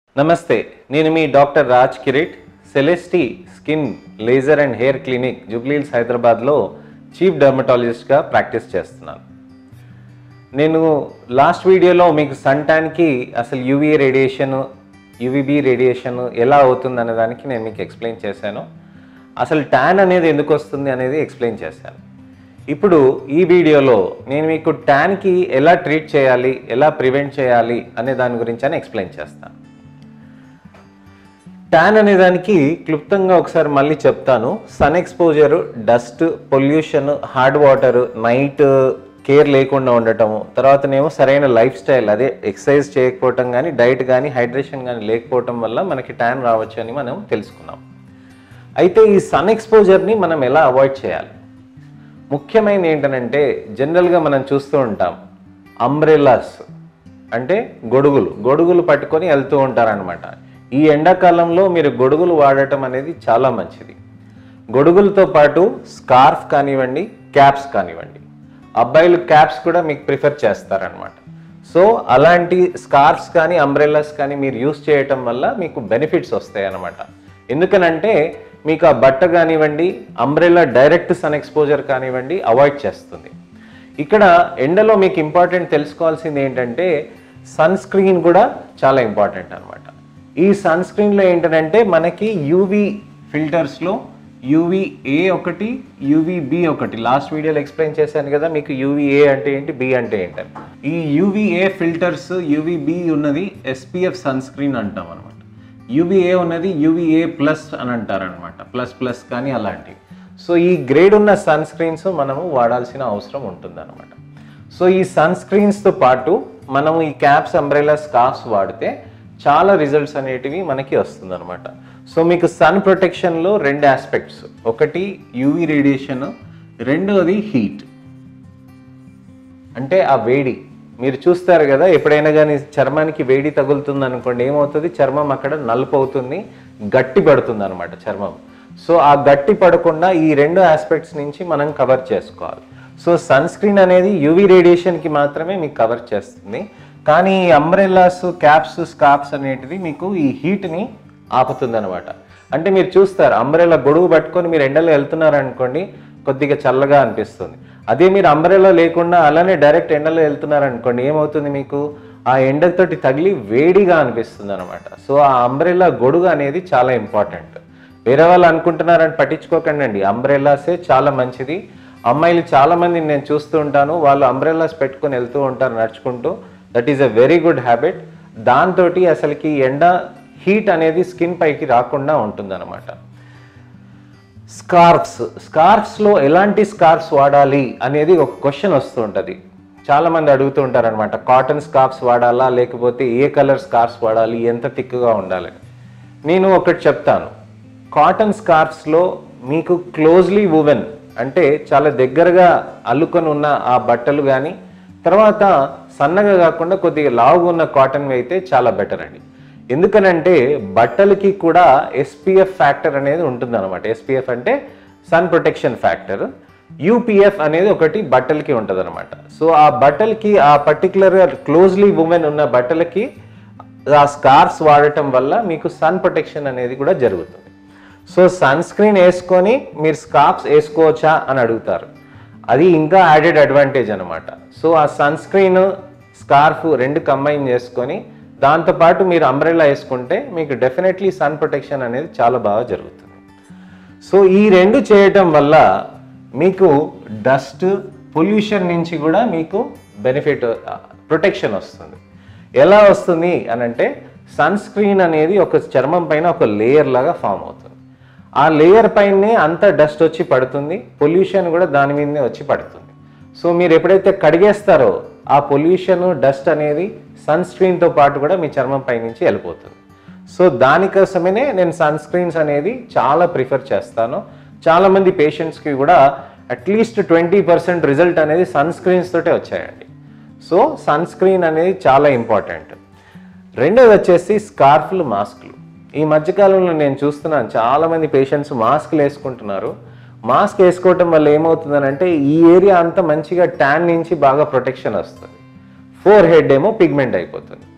నమస్తే నేను మీ doctor Raj Kireet Celestee skin laser and hair clinic Jubilee Hills హైదరాబాద్లో చీఫ్ డర్మటాలజిస్ట్గా ప్రాక్టీస్ చేస్తున్నాను నేను లాస్ట్ వీడియోలో మీకు సన్ ట్యాన్కి అసలు యూవీ రేడియేషన్ యూవీబీ రేడియేషన్ ఎలా అవుతుంది అనే దానికి నేను మీకు ఎక్స్ప్లెయిన్ చేశాను అసలు ట్యాన్ అనేది ఎందుకు వస్తుంది అనేది ఎక్స్ప్లెయిన్ చేశాను ఇప్పుడు ఈ వీడియోలో నేను మీకు ట్యాన్కి ఎలా ట్రీట్ చేయాలి ఎలా ప్రివెంట్ చేయాలి అనే దాని గురించి అని ఎక్స్ప్లెయిన్ చేస్తాను ట్యాన్ అనే దానికి క్లుప్తంగా ఒకసారి మళ్ళీ చెప్తాను sun exposure dust pollution hard water night care లేకుండా ఉండటము తర్వాతనేమో సరైన లైఫ్ స్టైల్ అదే ఎక్సర్సైజ్ చేయకపోవటం కానీ డైట్ కానీ హైడ్రేషన్ కానీ లేకపోవటం వల్ల మనకి ట్యాన్ రావచ్చు అని మనం తెలుసుకున్నాం అయితే ఈ సన్ ఎక్స్పోజర్ని మనం ఎలా అవాయిడ్ చేయాలి ముఖ్యమైనది ఏంటనంటే జనరల్గా మనం చూస్తూ ఉంటాం అంబ్రెలాస్ అంటే గొడుగులు గొడుగులు పట్టుకొని వెళ్తూ ఉంటారనమాట ఈ ఎండాకాలంలో మీరు గొడుగులు వాడటం అనేది చాలా మంచిది గొడుగులతో పాటు స్కార్ఫ్ కానివ్వండి క్యాప్స్ కానివ్వండి అబ్బాయిలు క్యాప్స్ కూడా మీకు ప్రిఫర్ చేస్తారనమాట సో అలాంటి స్కార్ఫ్స్ కానీ అంబ్రెల్లాస్ కానీ మీరు యూస్ చేయటం వల్ల మీకు బెనిఫిట్స్ వస్తాయి అన్నమాట ఎందుకనంటే మీకు ఆ బట్ట కానివ్వండి అంబ్రెల్లా డైరెక్ట్ సన్ ఎక్స్పోజర్ కానివ్వండి అవాయిడ్ చేస్తుంది ఇక్కడ ఎండలో మీకు ఇంపార్టెంట్ తెలుసుకోవాల్సింది ఏంటంటే సన్ స్క్రీన్ కూడా చాలా ఇంపార్టెంట్ అనమాట ఈ సన్ స్క్రీన్లో ఏంటంటే మనకి యూవి ఫిల్టర్స్లో యూవీఏ ఒకటి యూవీబి ఒకటి లాస్ట్ వీడియోలో ఎక్స్ప్లెయిన్ చేశాను కదా మీకు యూవీఏ అంటే ఏంటి బి అంటే ఏంటని ఈ యూవీఏ ఫిల్టర్స్ యూవీబి ఉన్నది ఎస్పీఎఫ్ సన్ స్క్రీన్ అంటాం అనమాట యూవీఏ ఉన్నది యూవీఏ ప్లస్ అని అంటారనమాట ప్లస్ ప్లస్ కానీ అలాంటివి సో ఈ గ్రేడ్ ఉన్న సన్ స్క్రీన్స్ మనము వాడాల్సిన అవసరం ఉంటుందన్నమాట సో ఈ సన్ స్క్రీన్స్తో పాటు మనము ఈ క్యాప్స్ అంబ్రెలా స్కార్ఫ్స్ వాడితే చాలా రిజల్ట్స్ అనేటివి మనకి వస్తుందన్నమాట సో మీకు సన్ ప్రొటెక్షన్లో రెండు ఆస్పెక్ట్స్ ఒకటి యూవీ రేడియేషన్ రెండోది హీట్ అంటే ఆ వేడి మీరు చూస్తారు కదా ఎప్పుడైనా కానీ చర్మానికి వేడి తగులుతుంది అనుకోండి ఏమవుతుంది చర్మం అక్కడ నలుపు అవుతుంది గట్టి పడుతుంది అనమాట చర్మం సో ఆ గట్టి పడకుండా ఈ రెండు ఆస్పెక్ట్స్ నుంచి మనం కవర్ చేసుకోవాలి సో సన్ స్క్రీన్ అనేది యూవీ రేడియేషన్కి మాత్రమే మీకు కవర్ చేస్తుంది కానీ ఈ అంబ్రెల్లాస్ క్యాప్స్ స్కార్ఫ్స్ అనేటివి మీకు ఈ హీట్ని ఆపుతుంది అనమాట అంటే మీరు చూస్తారు అంబ్రెల్లా గొడుగు పట్టుకొని మీరు ఎండలో వెళ్తున్నారు అనుకోండి కొద్దిగా చల్లగా అనిపిస్తుంది అదే మీరు అంబ్రెల్లా లేకుండా అలానే డైరెక్ట్ ఎండలో వెళ్తున్నారు అనుకోండి ఏమవుతుంది మీకు ఆ ఎండతోటి తగిలి వేడిగా అనిపిస్తుంది అనమాట సో ఆ అంబ్రెల్లా గొడుగు అనేది చాలా ఇంపార్టెంట్ వేరే వాళ్ళు అనుకుంటున్నారని పట్టించుకోకండి అండి అంబ్రెల్లాసే చాలా మంచిది అమ్మాయిలు చాలా మందిని నేను చూస్తూ ఉంటాను వాళ్ళు అంబ్రెల్లాస్ పెట్టుకొని వెళ్తూ ఉంటారు నడుచుకుంటూ that is a very good habit దాంతో అసలుకి ఎండ హీట్ అనేది స్కిన్ పైకి రాకుండా ఉంటుందన్నమాట స్కార్ఫ్స్ స్కార్ఫ్స్లో ఎలాంటి స్కార్ఫ్స్ వాడాలి అనేది ఒక క్వశ్చన్ వస్తూ ఉంటుంది చాలా మంది అడుగుతూ ఉంటారనమాట కాటన్ స్కార్ఫ్స్ వాడాలా లేకపోతే ఏ కలర్ స్కార్ఫ్స్ వాడాలి ఎంత థిక్గా ఉండాలి నేను ఒకటి చెప్తాను కాటన్ స్కార్ఫ్స్లో మీకు క్లోజ్లీ వువెన్ అంటే చాలా దగ్గరగా అల్లుకొని ఉన్న ఆ బట్టలు కానీ తర్వాత సన్నగా కాకుండా కొద్దిగా లావుగా ఉన్న కాటన్ అయితే చాలా బెటర్ అండి ఎందుకనంటే బట్టలకి కూడా ఎస్పీఎఫ్ ఫ్యాక్టర్ అనేది ఉంటుంది అనమాట ఎస్పీఎఫ్ అంటే సన్ ప్రొటెక్షన్ ఫ్యాక్టర్ యూపీఎఫ్ అనేది ఒకటి బట్టలకి ఉంటుంది అనమాట సో ఆ బట్టలకి ఆ పర్టికులర్గా క్లోజ్లీ ఉమెన్ ఉన్న బట్టలకి ఆ స్కార్ఫ్స్ వాడటం వల్ల మీకు సన్ ప్రొటెక్షన్ అనేది కూడా జరుగుతుంది సో సన్ స్క్రీన్ వేసుకొని మీరు స్కార్ఫ్స్ వేసుకోవచ్చా అని అడుగుతారు అది ఇంకా యాడెడ్ అడ్వాంటేజ్ అనమాట సో ఆ సన్ స్క్రీన్ స్కార్ఫ్ రెండు కంబైన్ చేసుకొని దాంతోపాటు మీరు అంబ్రెల్లా వేసుకుంటే మీకు డెఫినెట్లీ సన్ ప్రొటెక్షన్ అనేది చాలా బాగా జరుగుతుంది సో ఈ రెండు చేయటం వల్ల మీకు డస్ట్ పొల్యూషన్ నుంచి కూడా మీకు బెనిఫిట్ ప్రొటెక్షన్ వస్తుంది ఎలా వస్తుంది అని అంటే సన్ స్క్రీన్ అనేది ఒక చర్మం పైన ఒక లేయర్ లాగా ఫామ్ అవుతుంది ఆ లేయర్ పైనే అంత డస్ట్ వచ్చి పడుతుంది పొల్యూషన్ కూడా దాని మీదనే వచ్చి పడుతుంది సో మీరు ఎప్పుడైతే కడిగేస్తారో ఆ పొల్యూషన్ డస్ట్ అనేది సన్ స్క్రీన్తో పాటు కూడా మీ చర్మం పై నుంచి వెళ్ళిపోతుంది సో దానికోసమే నేను సన్ స్క్రీన్స్ అనేది చాలా ప్రిఫర్ చేస్తాను చాలామంది పేషెంట్స్కి కూడా అట్లీస్ట్ ట్వంటీ పర్సెంట్ రిజల్ట్ అనేది సన్ స్క్రీన్స్ తోటే వచ్చాయండి సో సన్ స్క్రీన్ అనేది చాలా ఇంపార్టెంట్ రెండోది వచ్చేసి స్కార్ఫ్లు మాస్క్లు ఈ మధ్యకాలంలో నేను చూస్తున్నాను చాలామంది పేషెంట్స్ మాస్క్లు వేసుకుంటున్నారు మాస్క్ వేసుకోవటం వల్ల ఏమవుతుందనంటే ఈ ఏరియా అంతా మంచిగా ట్యాన్ నుంచి బాగా ప్రొటెక్షన్ వస్తుంది ఫోర్ హెడ్ ఏమో పిగ్మెంట్ అయిపోతుంది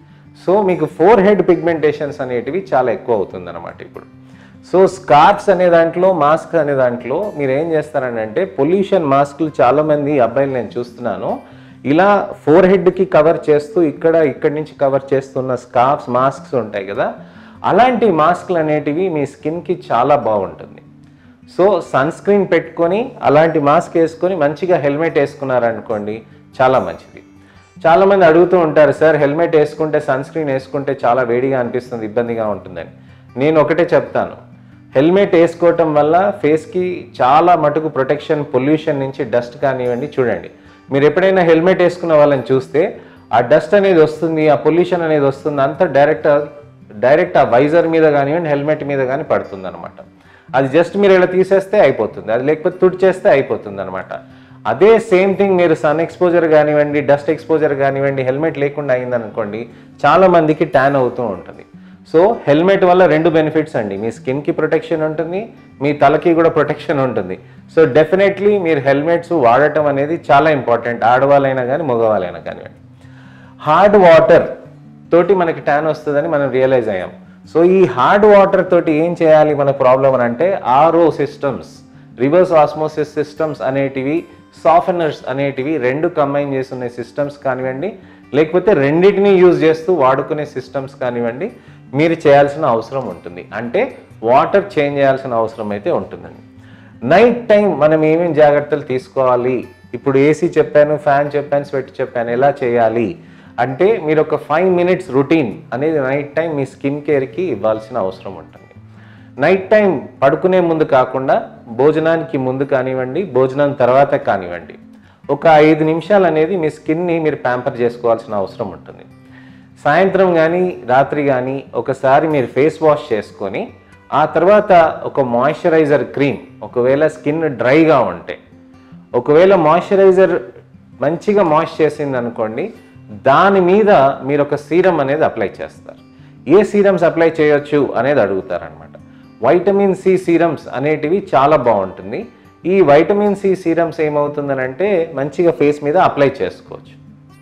సో మీకు ఫోర్ హెడ్ పిగ్మెంటేషన్స్ అనేటివి చాలా ఎక్కువ అవుతుంది అనమాట ఇప్పుడు సో స్కార్ప్స్ అనే దాంట్లో మాస్క్ అనే దాంట్లో మీరు ఏం చేస్తారని అంటే పొల్యూషన్ మాస్క్లు చాలామంది అబ్బాయిలు నేను చూస్తున్నాను ఇలా ఫోర్ హెడ్కి కవర్ చేస్తూ ఇక్కడ ఇక్కడి నుంచి కవర్ చేస్తున్న స్కార్ప్స్ మాస్క్స్ ఉంటాయి కదా అలాంటి మాస్క్లు అనేటివి మీ స్కిన్కి చాలా బాగుంటుంది సో సన్ స్క్రీన్ పెట్టుకొని అలాంటి మాస్క్ వేసుకొని మంచిగా హెల్మెట్ వేసుకున్నారనుకోండి చాలా మంచిది చాలామంది అడుగుతూ ఉంటారు సార్ హెల్మెట్ వేసుకుంటే సన్ స్క్రీన్ వేసుకుంటే చాలా వేడిగా అనిపిస్తుంది ఇబ్బందిగా ఉంటుందని నేను ఒకటే చెప్తాను హెల్మెట్ వేసుకోవటం వల్ల ఫేస్కి చాలా మటుకు ప్రొటెక్షన్ పొల్యూషన్ నుంచి డస్ట్ కానివ్వండి చూడండి మీరు ఎప్పుడైనా హెల్మెట్ వేసుకున్న వాళ్ళని చూస్తే ఆ డస్ట్ అనేది వస్తుంది ఆ పొల్యూషన్ అనేది వస్తుంది అంతా డైరెక్ట్ డైరెక్ట్ ఆ వైజర్ మీద కానివ్వండి హెల్మెట్ మీద కానీ పడుతుంది అనమాట అది జస్ట్ మీరు ఇలా తీసేస్తే అయిపోతుంది అది లేకపోతే తుడిచేస్తే అయిపోతుంది అనమాట అదే సేమ్ థింగ్ మీరు సన్ ఎక్స్పోజర్ కానివ్వండి డస్ట్ ఎక్స్పోజర్ కానివ్వండి హెల్మెట్ లేకుండా అయిందనుకోండి చాలా మందికి ట్యాన్ అవుతూ ఉంటుంది సో హెల్మెట్ వల్ల రెండు బెనిఫిట్స్ అండి మీ స్కిన్కి ప్రొటెక్షన్ ఉంటుంది మీ తలకి కూడా ప్రొటెక్షన్ ఉంటుంది సో డెఫినెట్లీ మీరు హెల్మెట్స్ వాడటం అనేది చాలా ఇంపార్టెంట్ ఆడవాళ్ళైనా కానీ మగవాళ్ళైనా కానివ్వండి హార్డ్ వాటర్ తోటి మనకి ట్యాన్ వస్తుందని మనం రియలైజ్ అయ్యాం సో ఈ హార్డ్ వాటర్ తోటి ఏం చేయాలి మన ప్రాబ్లం అని అంటే RO systems reverse osmosis systems అనేటివి సాఫ్ట్నర్స్ అనేటివి రెండు కంబైన్ చేస్తున్న సిస్టమ్స్ కానివ్వండి లేకపోతే రెండింటిని యూజ్ చేస్తూ వాడుకునే సిస్టమ్స్ కానివ్వండి మీరు చేయాల్సిన అవసరం ఉంటుంది అంటే వాటర్ చేంజ్ చేయాల్సిన అవసరం అయితే ఉంటుందండి నైట్ టైం మనం ఏమేమి జాగ్రత్తలు తీసుకోవాలి ఇప్పుడు ఏసీ చెప్పాను ఫ్యాన్ చెప్పాను స్వెట్ చెప్పాను ఎలా చేయాలి అంటే మీరు ఒక ఫైవ్ మినిట్స్ రొటీన్ అనేది నైట్ టైం మీ స్కిన్ కేర్కి ఇవ్వాల్సిన అవసరం ఉంటుంది నైట్ టైం పడుకునే ముందు కాకుండా భోజనానికి ముందు కానివ్వండి భోజనం తర్వాత కానివ్వండి ఒక ఐదు నిమిషాలు అనేది మీ స్కిన్ని మీరు ప్యాంపర్ చేసుకోవాల్సిన అవసరం ఉంటుంది సాయంత్రం కానీ రాత్రి కానీ ఒకసారి మీరు ఫేస్ వాష్ చేసుకొని ఆ తర్వాత ఒక మాయిశ్చరైజర్ క్రీమ్ ఒకవేళ స్కిన్ డ్రైగా ఉంటే ఒకవేళ మాయిశ్చరైజర్ మంచిగా మాయిష్ చేసింది అనుకోండి దాని మీద మీరు ఒక సీరం అనేది అప్లై చేస్తారు ఏ సీరమ్స్ అప్లై చేయొచ్చు అనేది అడుగుతారనమాట వైటమిన్ సి సీరమ్స్ అనేటివి చాలా బాగుంటుంది ఈ వైటమిన్ సి సీరమ్స్ ఏమవుతుందనంటే మంచిగా ఫేస్ మీద అప్లై చేసుకోవచ్చు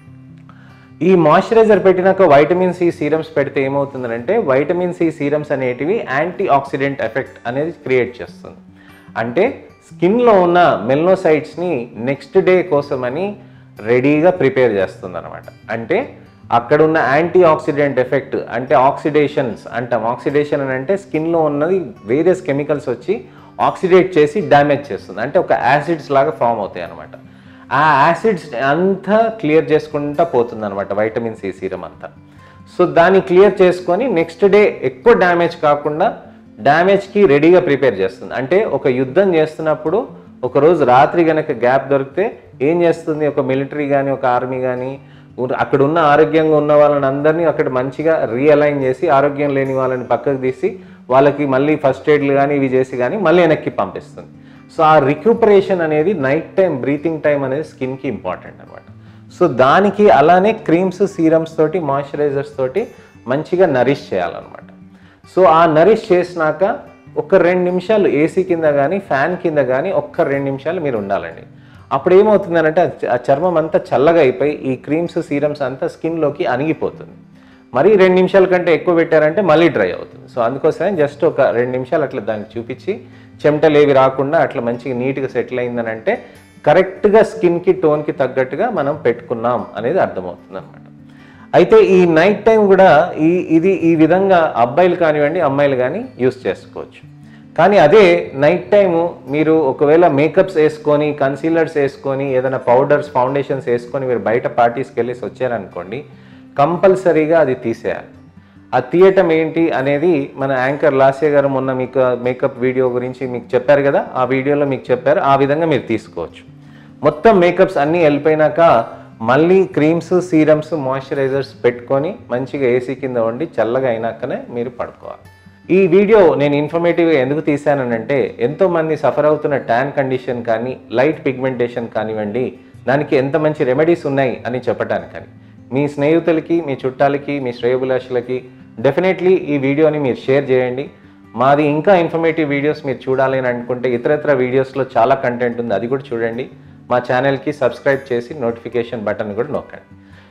ఈ మాయిశ్చరైజర్ పెట్టినాక వైటమిన్ సి సీరమ్స్ పెడితే ఏమవుతుందంటే వైటమిన్ సి సీరమ్స్ అనేటివి యాంటీ ఆక్సిడెంట్ ఎఫెక్ట్ అనేది క్రియేట్ చేస్తుంది అంటే స్కిన్లో ఉన్న మెల్నోసైట్స్ని నెక్స్ట్ డే కోసమని రెడీగా ప్రిపేర్ చేస్తుంది అనమాట అంటే అక్కడ ఉన్న యాంటీ ఆక్సిడెంట్ ఎఫెక్ట్ అంటే ఆక్సిడేషన్స్ అంటాం ఆక్సిడేషన్ అని అంటే స్కిన్లో ఉన్నది వేరియస్ కెమికల్స్ వచ్చి ఆక్సిడేట్ చేసి డ్యామేజ్ చేస్తుంది అంటే ఒక యాసిడ్స్ లాగా ఫామ్ అవుతాయి అనమాట ఆ యాసిడ్స్ అంతా క్లియర్ చేసుకుంటా పోతుంది అనమాట వైటమిన్ సి సీరం అంతా సో దాన్ని క్లియర్ చేసుకొని నెక్స్ట్ డే ఎక్కువ డ్యామేజ్ కాకుండా డ్యామేజ్కి రెడీగా ప్రిపేర్ చేస్తుంది అంటే ఒక యుద్ధం చేస్తున్నప్పుడు ఒక రోజు రాత్రి గనక గ్యాప్ దొరికితే ఏం చేస్తుంది ఒక మిలిటరీ కానీ ఒక ఆర్మీ కానీ అక్కడ ఉన్న ఆరోగ్యంగా ఉన్న వాళ్ళని అందరినీ అక్కడ మంచిగా రీఅలైన్ చేసి ఆరోగ్యం లేని వాళ్ళని పక్కకు తీసి వాళ్ళకి మళ్ళీ ఫస్ట్ ఎయిడ్లు కానీ ఇవి చేసి కానీ మళ్ళీ వెనక్కి పంపిస్తుంది సో ఆ రిక్యూపరేషన్ అనేది నైట్ టైం బ్రీతింగ్ టైం అనేది స్కిన్కి ఇంపార్టెంట్ అనమాట సో దానికి అలానే క్రీమ్స్ సీరమ్స్ తోటి మాయిశ్చరైజర్స్ తోటి మంచిగా నరిష్ చేయాలన్నమాట సో ఆ నరిష్ చేసినాక ఒక రెండు నిమిషాలు ఏసీ కింద కానీ ఫ్యాన్ కింద కానీ ఒక్క రెండు నిమిషాలు మీరు ఉండాలండి అప్పుడు ఏమవుతుందనంటే ఆ చ- ఆ చర్మం అంతా చల్లగా అయిపోయి ఈ క్రీమ్స్ సీరమ్స్ అంతా స్కిన్లోకి అణిగిపోతుంది మరీ రెండు నిమిషాల కంటే ఎక్కువ పెట్టారంటే మళ్ళీ డ్రై అవుతుంది సో అందుకోసమే జస్ట్ ఒక రెండు నిమిషాలు అట్లా దానికి చూపించి చెమటలు ఏవి రాకుండా అట్లా మంచిగా నీట్గా సెటిల్ అయిందని అంటే కరెక్ట్గా స్కిన్కి టోన్కి తగ్గట్టుగా మనం పెట్టుకున్నాం అనేది అర్థమవుతుంది అనమాట అయితే ఈ నైట్ టైం కూడా ఈ ఇది ఈ విధంగా అబ్బాయిలు కానివ్వండి అమ్మాయిలు కానీ యూస్ చేసుకోవచ్చు కానీ అదే నైట్ టైము మీరు ఒకవేళ మేకప్స్ వేసుకొని కన్సీలర్స్ వేసుకొని ఏదైనా పౌడర్స్ ఫౌండేషన్స్ వేసుకొని మీరు బయట పార్టీస్కి వెళ్ళేసి వచ్చారనుకోండి కంపల్సరీగా అది తీసేయాలి ఆ తీయటం ఏంటి అనేది మన యాంకర్ లాస్య గారు మొన్న మీకు మేకప్ వీడియో గురించి మీకు చెప్పారు కదా ఆ వీడియోలో మీకు చెప్పారు ఆ విధంగా మీరు తీసుకోవచ్చు మొత్తం మేకప్స్ అన్నీ వెళ్ళిపోయినాక మళ్ళీ క్రీమ్స్ సీరమ్స్ మాయిశ్చరైజర్స్ పెట్టుకొని మంచిగా ఏసీ కింద వండి చల్లగా అయినాకనే మీరు పడుకోవాలి ఈ వీడియో నేను ఇన్ఫర్మేటివ్గా ఎందుకు తీశానంటే ఎంతో మంది సఫర్ అవుతున్న ట్యాన్ కండిషన్ కానీ లైట్ పిగ్మెంటేషన్ కానివ్వండి దానికి ఎంత మంచి రెమెడీస్ ఉన్నాయి అని చెప్పటానికని మీ స్నేహితులకి మీ చుట్టాలకి మీ శ్రేయోభిలాషులకి డెఫినెట్లీ ఈ వీడియోని మీరు షేర్ చేయండి మాది ఇంకా ఇన్ఫర్మేటివ్ వీడియోస్ మీరు చూడాలి అని అనుకుంటే ఇతరత్ర వీడియోస్లో చాలా కంటెంట్ ఉంది అది కూడా చూడండి మా ఛానల్కి సబ్స్క్రైబ్ చేసి నోటిఫికేషన్ బటన్ కూడా నొక్కండి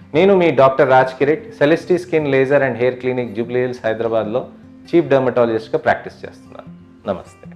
నేను మీ doctor Raj Kireet Celestee skin laser and hair clinic Jubilee Hills హైదరాబాద్లో చీఫ్ డర్మటాలజిస్ట్గా ప్రాక్టీస్ చేస్తున్నాను నమస్తే